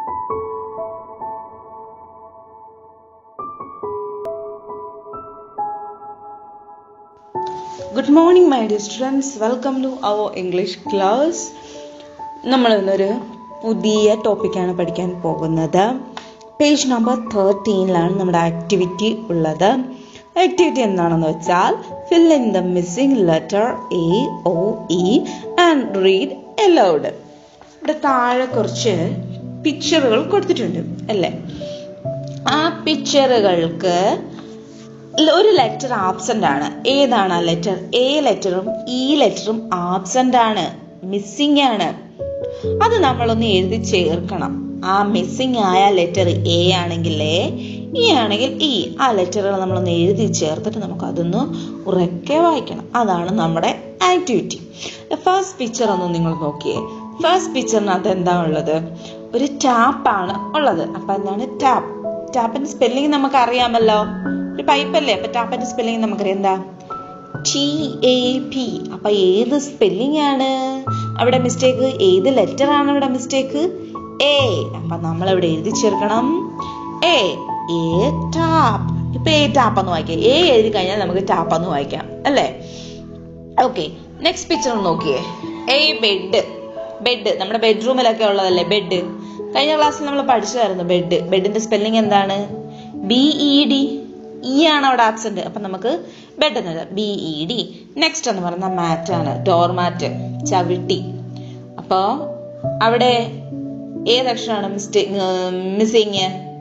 good morning my dear students welcome to our English class നമ്മൾ ഇന്നൊരു പുതിയ ടോപ്പിക്കാണ് പഠിക്കാൻ പോകുന്നത് പേജ് നമ്പർ തേർട്ടീനിലാണ് നമ്മുടെ ആക്ടിവിറ്റി ഉള്ളത് ആക്ടിവിറ്റി എന്താണെന്ന് വെച്ചാൽ fill in the missing letter A O E and read aloud ഇവിടെ താഴെ കുറച്ച് പിക്ചറുകൾ കൊടുത്തിട്ടുണ്ട് അല്ലേ ആ പിക്ചറുകൾക്ക് ഒരു ലെറ്റർ ആബ്സെന്റ് ആണ് ഏതാണ് ആ ലെറ്റർ എ ലെറ്ററും ഇ ലെറ്ററും ആബ്സെന്റ് ആണ് മിസ്സിംഗ് ആണ് അത് നമ്മളൊന്ന് എഴുതി ചേർക്കണം ആ മിസ്സിംഗ് ആയ ലെറ്റർ എ ആണെങ്കിൽ എ ഇ ആണെങ്കിൽ ഇ ആ ലെറ്ററുകൾ നമ്മളൊന്ന് എഴുതി ചേർത്തിട്ട് നമുക്ക് അതൊന്ന് ഉറക്കെ വായിക്കണം അതാണ് നമ്മുടെ ആക്ടിവിറ്റി ഫസ്റ്റ് പിക്ചർ ഒന്ന് നിങ്ങൾ നോക്കിയേ ഫസ്റ്റ് പിക്ചറിനകത്ത് എന്താ ഉള്ളത് ഒരു ടാപ്പാണ് ഉള്ളത് അപ്പൊ എന്താണ് ടാപ്പ് ടാപ്പിന്റെ സ്പെല്ലിംഗ് നമുക്ക് അറിയാമല്ലോ ഒരു പൈപ്പല്ലേ അപ്പൊ ടാപ്പിന്റെ സ്പെല്ലിംഗ് നമുക്കറിയാം എന്താ ടി എ പി അപ്പൊ ഏത് സ്പെല്ലിംഗ് ആണ് അവിടെ മിസ്റ്റേക്ക് ഏത് ലെറ്റർ ആണ് അവിടെ മിസ്റ്റേക്ക് എ അപ്പൊ നമ്മൾ ഇവിടെ എഴുതി ചേർക്കണം എ എ ടാപ്പ് ഇപ്പൊ എ ടാപ്പ് എന്ന് വായിക്കാം എ എഴുതി കഴിഞ്ഞാൽ നമുക്ക് ടാപ്പ് എന്ന് വായിക്കാം അല്ലേ ഓക്കെ നെക്സ്റ്റ് പിക്ചർ നോക്കിയേ എ ബെഡ് ബെഡ് നമ്മുടെ ബെഡ്റൂമിലൊക്കെ ഉള്ളതല്ലേ ബെഡ് കഴിഞ്ഞ ക്ലാസ്സിൽ നമ്മൾ പഠിച്ചതായിരുന്നു ബെഡ് ബെഡിന്റെ സ്പെല്ലിംഗ് എന്താണ് ബി ഇ ഡി ഇ ആണ് അവിടെ ആബ്സെന്റ് അപ്പൊ നമുക്ക് ബെഡ് എന്നത് ബി ഇ ഡി നെക്സ്റ്റ് എന്ന് പറയുന്ന മാറ്റ് ആണ് ഡോർ മാറ്റ് ചവിട്ടി അപ്പോ അവിടെ ഏത് അക്ഷരമാണ് മിസ്റ്റേക്ക് മിസ്സിങ്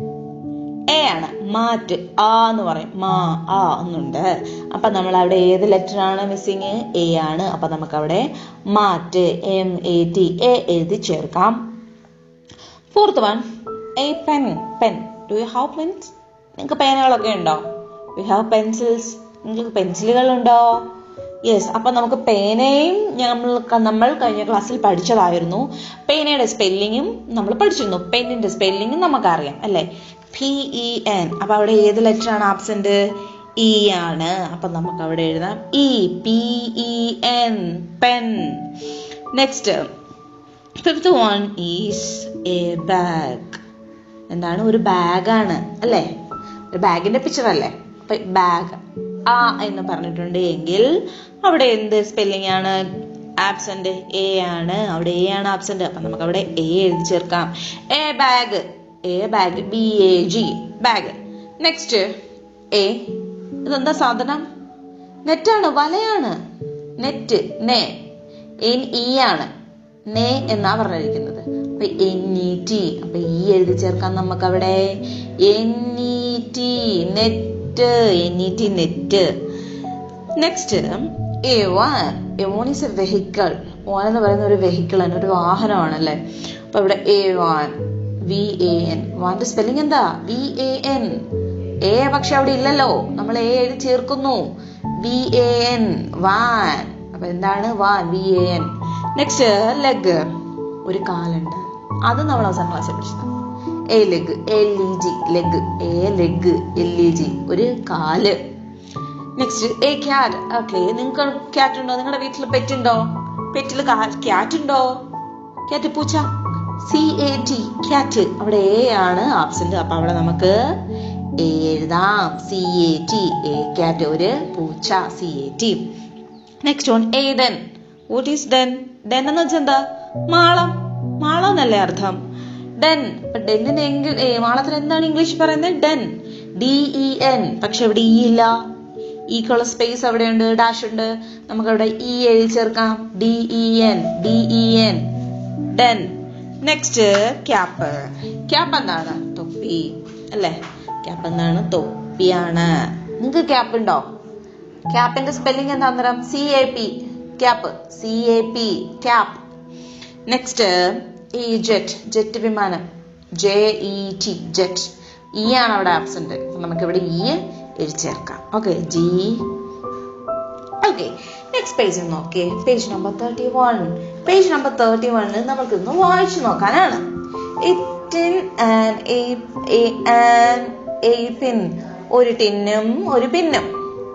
എ ആണ് മാറ്റ് ആ എന്ന് പറയും മാ ആ എന്നുണ്ട് അപ്പൊ നമ്മൾ അവിടെ ഏത് ലെറ്റർ ആണ് മിസ്സിങ് എ ആണ് അപ്പൊ നമുക്ക് അവിടെ mat M A T A എഴുതി ചേർക്കാം fourth one a pen pen do you have pens നിങ്ങൾക്ക് പേനകളൊക്കെ ഉണ്ടോ യു ഹാവ് പെൻസിൽസ് നിങ്ങൾക്ക് പെൻസിലുകൾ ഉണ്ടോ യെസ് അപ്പൊ നമുക്ക് പേനയും നമ്മൾ നമ്മൾ കഴിഞ്ഞ ക്ലാസ്സിൽ പഠിച്ചതായിരുന്നു പേനയുടെ സ്പെല്ലിങ്ങും നമ്മൾ പഠിച്ചിരുന്നു പെന്നിന്റെ സ്പെല്ലിങ്ങും നമുക്കറിയാം അല്ലെ പി ഇ എൻ അപ്പൊ അവിടെ ഏത് ലെറ്റർ ആണ് ആബ്സെന്റ് ഇ ആണ് അപ്പൊ നമുക്ക് അവിടെ എഴുതാം E P E N pen next fifth one is a bag എന്താണ് ഒരു ബാഗാണ് അല്ലേ ഒരു ബാഗിന്റെ പിക്ചർ അല്ലേ അപ്പൊ ബാഗ് ആ എന്ന് പറഞ്ഞിട്ടുണ്ട് എങ്കിൽ അവിടെ എന്ത് സ്പെല്ലിംഗ് ആണ് ആബ്സെന്റ് എ ആണ് അവിടെ എ ആണ് ആബ്സെന്റ് അപ്പൊ നമുക്ക് അവിടെ എ എഴുതി ചേർക്കാം a bag a bag B A G bag next a ഇതെന്താ സാധനം നെറ്റാണ് വലയാണ് നെറ്റ് നെ എൻ ഇ ആണ് നേ എന്നാ പറഞ്ഞിരിക്കുന്നത് അപ്പൊ എൻ ഇ ടി അപ്പൊ ഈ എഴുതി ചേർക്കാൻ നമുക്ക് അവിടെ N E T net N E T net next a van a van is a vehicle van എന്ന് പറയുന്ന ഒരു വെഹിക്കിൾ ആണ് ഒരു വാഹനമാണ് അല്ലേ അപ്പൊ ഇവിടെ a van V A N വാന്റെ സ്പെല്ലിംഗ് എന്താ വി എ എൻ എ പക്ഷെ അവിടെ ഇല്ലല്ലോ നമ്മൾ എ എഴുതി ചേർക്കുന്നു വി എ എൻ വാൻ അപ്പൊ എന്താണ് van V A N next leg ഒരു കാലുണ്ട് അത് നമ്മൾ അവസാന ക്ലാസ്സിൽ പഠിച്ചത് a leg L E G leg a leg L E G ഒരു കാല് നെക്സ്റ്റ് എ ക്യാറ്റ് ഓക്കെ നിങ്ങൾക്ക് ക്യാറ്റ് ഉണ്ടോ നിങ്ങളുടെ വീട്ടിൽ പെറ്റ് ഉണ്ടോ പെറ്റിൽ ക്യാറ്റ് ഉണ്ടോ ക്യാറ്റ് പൂച്ച സി എ ടി ക്യാറ്റ് അവിടെ എ ആണ് ആബ്സെന്റ് അപ്പൊ അവിടെ നമുക്ക് എ എഴുതാം C A T A cat ഒരു പൂച്ച C A T next one a den what is den den എന്ന് വെച്ചാൽ എന്താ മാളം മാളം എന്നല്ലേ അർത്ഥം ഡെൻ ഇപ്പൊ ഡെന്നിന് എങ്കിൽ മാളത്തിന് എന്താണ് ഇംഗ്ലീഷ് പറയുന്നത് ഡെൻ ഡി ഇ എൻ പക്ഷെ ഇവിടെ ഇ ഇല്ല ഈക്കുള്ള സ്പേസ് അവിടെയുണ്ട് ഡാഷ് ഉണ്ട് നമുക്ക് അവിടെ ഇ എഴുതി ചേർക്കാം D E N D E N den next cap cap എന്താണ് തൊപ്പി അല്ലേ ക്യാപ്പ് എന്താണ് തൊപ്പിയാണ് നിങ്ങൾക്ക് ക്യാപ്പ് ഉണ്ടോ ക്യാപ്പിന്റെ സ്പെല്ലിംഗ് എന്താ അന്നേരം C A P cap C A P cap next ഈ ജെറ്റ് ജെറ്റ് വിമാനം J E T jet E ആണ് അവിടെ ആബ്സെന്റ് നമുക്ക് ഇവിടെ ഇ എഴുതി ചേർക്കാം okay G okay next page നോക്കിയേ page number thirty one page number thirty വണ്ണിൽ നമുക്ക് ഇന്ന് വായിച്ചു നോക്കാനാണ് പിൻ ഒരു ടിന്നും ഒരു പിന്നും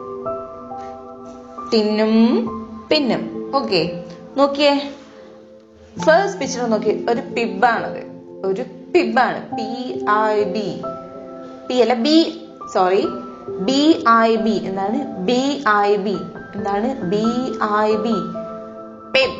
ടിന്നും പിന്നും ഓക്കെ നോക്കിയേ ഫസ്റ്റ് പിക്ചർ നോക്കി ഒരു പിബാണത് ഒരു പിബാണ് പി ഐ ബി പി അല്ല B sorry B I B എന്താണ് ബി ഐ ബി എന്താണ് B I B pib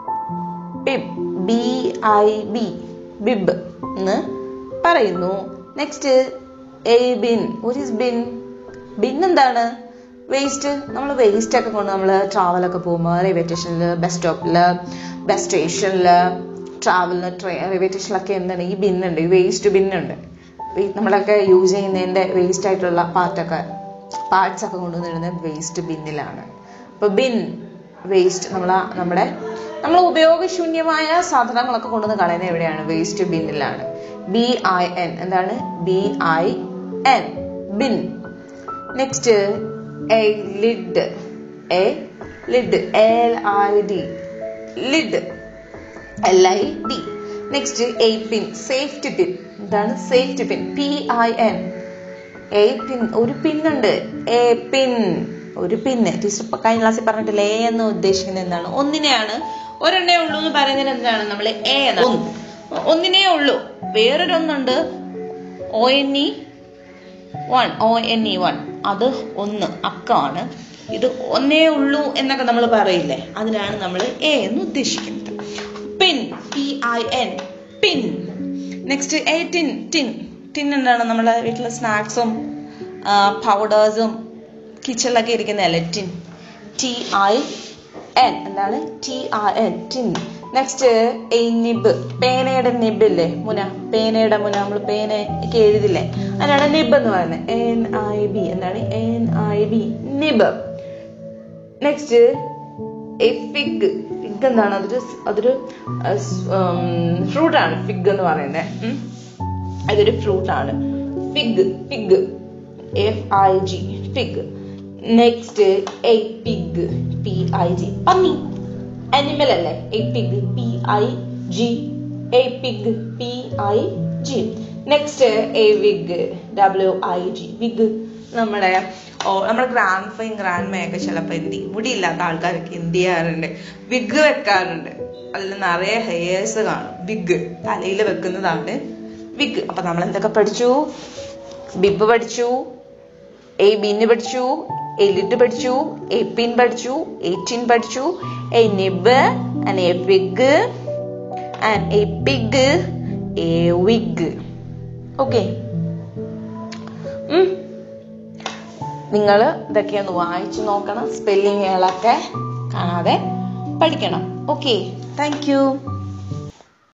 pib B I B bib എന്ന് പറയുന്നു നെക്സ്റ്റ് എ ബിൻ ഒരു ബിൻ ബിൻ എന്താണ് വേസ്റ്റ് നമ്മൾ വേസ്റ്റ് ഒക്കെ കൊണ്ട് നമ്മൾ ട്രാവലൊക്കെ പോകുമ്പോൾ റെയിൽവേ സ്റ്റേഷനിൽ ബസ് സ്റ്റോപ്പിൽ ബസ് സ്റ്റേഷനിൽ ട്രാവലിന് ട്രെയിൻ റെയിൽവേ സ്റ്റേഷനിലൊക്കെ എന്താണ് ഈ ബിന്നുണ്ട് ഈ വേസ്റ്റ് ബിന്നുണ്ട് നമ്മളൊക്കെ യൂസ് ചെയ്യുന്നതിൻ്റെ വേസ്റ്റ് ആയിട്ടുള്ള പാർട്ടൊക്കെ പാർട്സ് ഒക്കെ കൊണ്ടുവന്നിടുന്നത് വേസ്റ്റ് ബിന്നിലാണ് അപ്പോൾ ബിൻ വേസ്റ്റ് നമ്മൾ നമ്മുടെ നമ്മൾ ഉപയോഗശൂന്യമായ സാധനങ്ങളൊക്കെ കൊണ്ടുവന്ന് കളയുന്നത് എവിടെയാണ് വേസ്റ്റ് ബിന്നിലാണ് ബി ഐ എൻ എന്താണ് B I N bin next a lid a lid L I D lid L I D next a pin safety pin എന്താണ് safety pin P I N A pin ഒരു പിന്നുണ്ട് A pin ഒരു പിന്ന് teacher കഴിഞ്ഞ ക്ലാസ്സിൽ പറഞ്ഞിട്ടില്ല A എന്ന് ഉദ്ദേശിക്കുന്നത് എന്താണ് ഒന്നിനെയാണ് ഒരെണ്ണേ ഉള്ളൂ എന്ന് പറയുന്നത് എന്താണ് നമ്മൾ എ എന്ന് ഒന്നിനേ ഉള്ളൂ വേറൊരൊന്നുണ്ട് O N E one O N E one അത് ഒന്ന് അക്കമാണ് ഇത് ഒന്നേ ഉള്ളൂ എന്നൊക്കെ നമ്മൾ പറയില്ലേ അതിനാണ് നമ്മൾ എ എന്ന് ഉദ്ദേശിക്കുന്നത് pin P I N pin next a tin tin tin എന്താണ് നമ്മളെ വീട്ടിലെ സ്നാക്സും പൗഡേഴ്സും കിച്ചണിലൊക്കെ ഇരിക്കുന്നതല്ലേ ടിൻ ടി ഐ എൻ എന്താണ് T I N tin next a nib പേനയുടെ നിബ് ഇല്ലേ മുന പേനയുടെ മുന നമ്മൾ പേന ഒക്കെ എഴുതില്ലേ അതിനാണ് നിബ് എന്ന് പറയുന്നത് എൻ ഐ ബി എന്താണ് N I B nib next a fig fig എന്താണ് അതൊരു അതൊരു ഫ്രൂട്ട് ആണ് ഫിഗ് എന്ന് പറയുന്നത് അതൊരു ഫ്രൂട്ട് ആണ് fig fig F I G fig next a pig P I G പന്നി അനിമൽ അല്ലേ a pig P I G a pig P I G next a wig W I G wig നമ്മുടെ ഓ നമ്മുടെ grand fine grand മേയൊക്കെ ചിലപ്പോൾ എന്ത് ചെയ്യും മുടിയില്ലാത്ത ആൾക്കാരൊക്കെ എന്ത് ചെയ്യാറുണ്ട് വിഗ് വെക്കാറുണ്ട് അതിൽ നിറയെ ഹെയർസ് കാണും വിഗ് തലയിൽ വെക്കുന്നതാണ് വിഗ് അപ്പൊ നമ്മൾ എന്തൊക്കെ പഠിച്ചു ബിബ് പഠിച്ചു എ ബിന്ന് പഠിച്ചു എ ലിഡ് പഠിച്ചു എ പിൻ പഠിച്ചു എ ടിൻ പഠിച്ചു a nib and a wig and a pig a wig okay നിങ്ങൾ ഇതൊക്കെ ഒന്ന് വായിച്ചു നോക്കണം സ്പെല്ലിങ്ങുകളൊക്കെ കാണാതെ പഠിക്കണം ഓക്കെ താങ്ക് യു